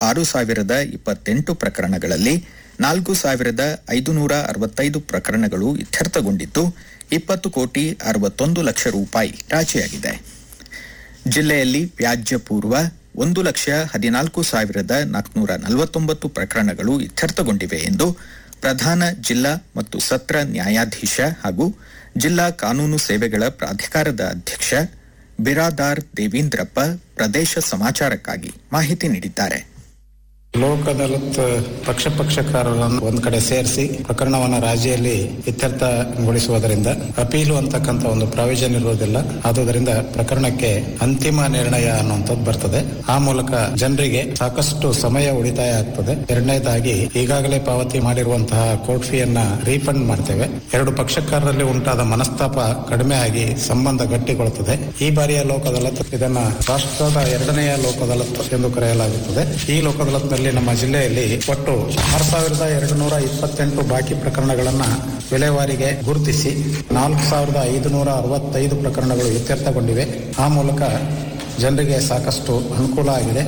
ಆರು ಸಾವಿರದ ಇಪ್ಪತ್ತೆಂಟು ಪ್ರಕರಣಗಳಲ್ಲಿ ನಾಲ್ಕು ಸಾವಿರದ ಐದುನೂರ ಅರವತ್ತೈದು ಪ್ರಕರಣಗಳು ಇತ್ಯರ್ಥಗೊಂಡಿದ್ದು ಇಪ್ಪತ್ತು ಕೋಟಿ ಅರವತ್ತೊಂದು ಲಕ್ಷ ರೂಪಾಯಿ ರಾಜಿಯಾಗಿದೆ ಜಿಲ್ಲೆಯಲ್ಲಿ ವ್ಯಾಜ್ಯ ಪೂರ್ವ ಒಂದು ಲಕ್ಷ ಹದಿನಾಲ್ಕು ಸಾವಿರದ ನಾಲ್ಕುನೂರ ನಲವತ್ತೊಂಬತ್ತು ಪ್ರಕರಣಗಳು ಇತ್ಯರ್ಥಗೊಂಡಿವೆ ಎಂದು ಪ್ರಧಾನ ಜಿಲ್ಲಾ ಮತ್ತು ಸತ್ರ ನ್ಯಾಯಾಧೀಶ ಹಾಗೂ ಜಿಲ್ಲಾ ಕಾನೂನು ಸೇವೆಗಳ ಪ್ರಾಧಿಕಾರದ ಅಧ್ಯಕ್ಷ ಬಿರಾದಾರ್ ದೇವೀಂದ್ರಪ್ಪ ಪ್ರದೇಶ ಸಮಾಚಾರಕ್ಕಾಗಿ ಮಾಹಿತಿ ನೀಡಿದ್ದಾರೆ ಲೋಕ್ ಅದಾಲತ್ ಪಕ್ಷ ಪಕ್ಷಕಾರರನ್ನು ಒಂದ್ ಕಡೆ ಸೇರಿಸಿ ಪ್ರಕರಣವನ್ನು ರಾಜಿಯಲ್ಲಿ ಇತ್ಯರ್ಥಗೊಳಿಸುವುದರಿಂದ ಅಪೀಲು ಅಂತಕ್ಕಂಥ ಒಂದು ಪ್ರಾವಿಷನ್ ಇರುವುದಿಲ್ಲ ಆದುದರಿಂದ ಪ್ರಕರಣಕ್ಕೆ ಅಂತಿಮ ನಿರ್ಣಯ ಅನ್ನುವಂಥದ್ದು ಬರ್ತದೆ ಆ ಮೂಲಕ ಜನರಿಗೆ ಸಾಕಷ್ಟು ಸಮಯ ಉಳಿತಾಯ ಆಗ್ತದೆ ಎರಡನೇದಾಗಿ ಈಗಾಗಲೇ ಪಾವತಿ ಮಾಡಿರುವಂತಹ ಕೋರ್ಟ್ ಫೀಯನ್ನ ರೀಫಂಡ್ ಮಾಡ್ತೇವೆ ಎರಡು ಪಕ್ಷಕಾರರಲ್ಲಿ ಉಂಟಾದ ಮನಸ್ತಾಪ ಕಡಿಮೆ ಆಗಿ ಸಂಬಂಧ ಗಟ್ಟಿಗೊಳ್ಳುತ್ತದೆ ಈ ಬಾರಿಯ ಲೋಕ್ ಅದಾಲತ್ ಇದನ್ನ ರಾಷ್ಟ್ರದ ಎರಡನೆಯ ಲೋಕ್ ಅದಾಲತ್ ಎಂದು ಕರೆಯಲಾಗುತ್ತದೆ ಈ ಲೋಕ್ ಅದಾಲತ್ನಲ್ಲಿ ನಮ್ಮ ಜಿಲ್ಲೆಯಲ್ಲಿ ಒಟ್ಟು ಆರು ಸಾವಿರದ ಎರಡು ನೂರ ಇಪ್ಪತ್ತೆಂಟು ಬಾಕಿ ಪ್ರಕರಣಗಳನ್ನ ವಿಲೇವಾರಿಗೆ ಗುರುತಿಸಿ ನಾಲ್ಕು ಸಾವಿರದ ಐದುನೂರ ಅರವತ್ತೈದು ಪ್ರಕರಣಗಳು ಇತ್ಯರ್ಥಗೊಂಡಿವೆ ಆ ಮೂಲಕ ಜನರಿಗೆ ಸಾಕಷ್ಟು ಅನುಕೂಲ ಆಗಿದೆ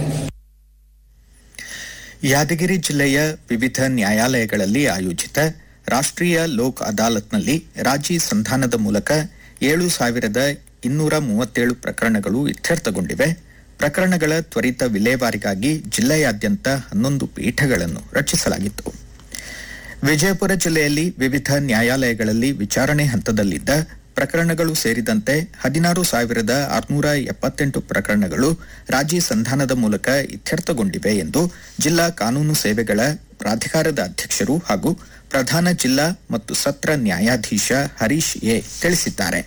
ಯಾದಗಿರಿ ಜಿಲ್ಲೆಯ ವಿವಿಧ ನ್ಯಾಯಾಲಯಗಳಲ್ಲಿ ಆಯೋಜಿತ ರಾಷ್ಟ್ರೀಯ ಲೋಕ್ ಅದಾಲತ್ನಲ್ಲಿ ರಾಜಿ ಸಂಧಾನದ ಮೂಲಕ ಏಳು ಸಾವಿರದ ಇನ್ನೂರ ಮೂವತ್ತೇಳು ಪ್ರಕರಣಗಳು ಇತ್ಯರ್ಥಗೊಂಡಿವೆ ಪ್ರಕರಣಗಳ ತ್ವರಿತ ವಿಲೇವಾರಿಗಾಗಿ ಜಿಲ್ಲೆಯಾದ್ಯಂತ ಹನ್ನೊಂದು ಪೀಠಗಳನ್ನು ರಚಿಸಲಾಗಿತ್ತು ವಿಜಯಪುರ ಜಿಲ್ಲೆಯಲ್ಲಿ ವಿವಿಧ ನ್ಯಾಯಾಲಯಗಳಲ್ಲಿ ವಿಚಾರಣೆ ಹಂತದಲ್ಲಿದ್ದ ಪ್ರಕರಣಗಳು ಸೇರಿದಂತೆ ಹದಿನಾರು ಸಾವಿರದ ಆರುನೂರ ಎಪ್ಪತ್ತೆಂಟು ಪ್ರಕರಣಗಳು ರಾಜಿ ಸಂಧಾನದ ಮೂಲಕ ಇತ್ಯರ್ಥಗೊಂಡಿವೆ ಎಂದು ಜಿಲ್ಲಾ ಕಾನೂನು ಸೇವೆಗಳ ಪ್ರಾಧಿಕಾರದ ಅಧ್ಯಕ್ಷರು ಹಾಗೂ ಪ್ರಧಾನ ಜಿಲ್ಲಾ ಮತ್ತು ಸತ್ರ ನ್ಯಾಯಾಧೀಶ ಹರೀಶ್ ಎ ತಿಳಿಸಿದ್ದಾರೆ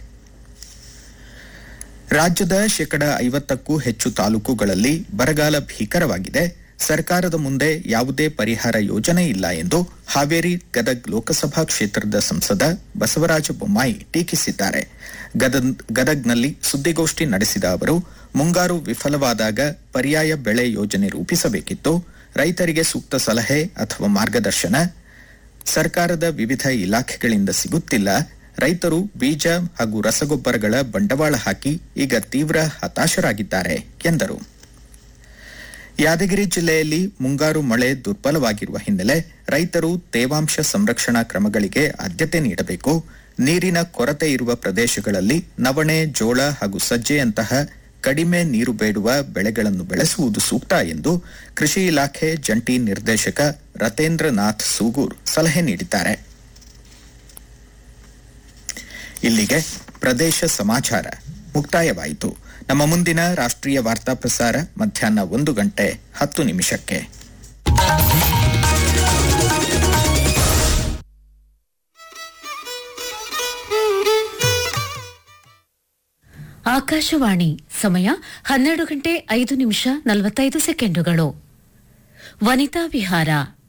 ರಾಜ್ಯದ ಶೇಕಡ ಐವತ್ತಕ್ಕೂ ಹೆಚ್ಚು ತಾಲೂಕುಗಳಲ್ಲಿ ಬರಗಾಲ ಭೀಕರವಾಗಿದೆ ಸರ್ಕಾರದ ಮುಂದೆ ಯಾವುದೇ ಪರಿಹಾರ ಯೋಜನೆ ಇಲ್ಲ ಎಂದು ಹಾವೇರಿ ಗದಗ್ ಲೋಕಸಭಾ ಕ್ಷೇತ್ರದ ಸಂಸದ ಬಸವರಾಜ ಬೊಮ್ಮಾಯಿ ಟೀಕಿಸಿದ್ದಾರೆ ಗದಗ್- ಗದಗ್ನಲ್ಲಿ ಸುದ್ದಿಗೋಷ್ಠಿ ನಡೆಸಿದ ಅವರು ಮುಂಗಾರು ವಿಫಲವಾದಾಗ ಪರ್ಯಾಯ ಬೆಳೆ ಯೋಜನೆ ರೂಪಿಸಬೇಕಿತ್ತು ರೈತರಿಗೆ ಸೂಕ್ತ ಸಲಹೆ ಅಥವಾ ಮಾರ್ಗದರ್ಶನ ಸರ್ಕಾರದ ವಿವಿಧ ಇಲಾಖೆಗಳಿಂದ ಸಿಗುತ್ತಿಲ್ಲ ರೈತರು ಬೀಜ ಹಾಗೂ ರಸಗೊಬ್ಬರಗಳ ಬಂಡವಾಳ ಹಾಕಿ ಈಗ ತೀವ್ರ ಹತಾಶರಾಗಿದ್ದಾರೆ ಎಂದರು ಯಾದಗಿರಿ ಜಿಲ್ಲೆಯಲ್ಲಿ ಮುಂಗಾರು ಮಳೆ ದುರ್ಬಲವಾಗಿರುವ ಹಿನ್ನೆಲೆ ರೈತರು ತೇವಾಂಶ ಸಂರಕ್ಷಣಾ ಕ್ರಮಗಳಿಗೆ ಆದ್ಯತೆ ನೀಡಬೇಕು ನೀರಿನ ಕೊರತೆ ಇರುವ ಪ್ರದೇಶಗಳಲ್ಲಿ ನವಣೆ ಜೋಳ ಹಾಗೂ ಸಜ್ಜೆಯಂತಹ ಕಡಿಮೆ ನೀರು ಬೇಡುವ ಬೆಳೆಗಳನ್ನು ಬೆಳೆಸುವುದು ಸೂಕ್ತ ಎಂದು ಕೃಷಿ ಇಲಾಖೆ ಜಂಟಿ ನಿರ್ದೇಶಕ ರತೇಂದ್ರನಾಥ್ ಸೂಗೂರ್ ಸಲಹೆ ನೀಡಿದ್ದಾರೆ ಇಲ್ಲಿಗೆ ಪ್ರದೇಶ ಸಮಾಚಾರ ಮುಕ್ತಾಯವಾಯಿತು ನಮ್ಮ ಮುಂದಿನ ರಾಷ್ಟ್ರೀಯ ವಾರ್ತಾ ಪ್ರಸಾರ ಮಧ್ಯಾಹ್ನ ಒಂದು ಗಂಟೆ ಹತ್ತು ನಿಮಿಷಕ್ಕೆ ಆಕಾಶವಾಣಿ ಸಮಯ ಹನ್ನೆರಡು ಗಂಟೆ ಐದು ನಿಮಿಷ ನಲವತ್ತೈದು ಸೆಕೆಂಡುಗಳು ವನಿತಾ ವಿಹಾರ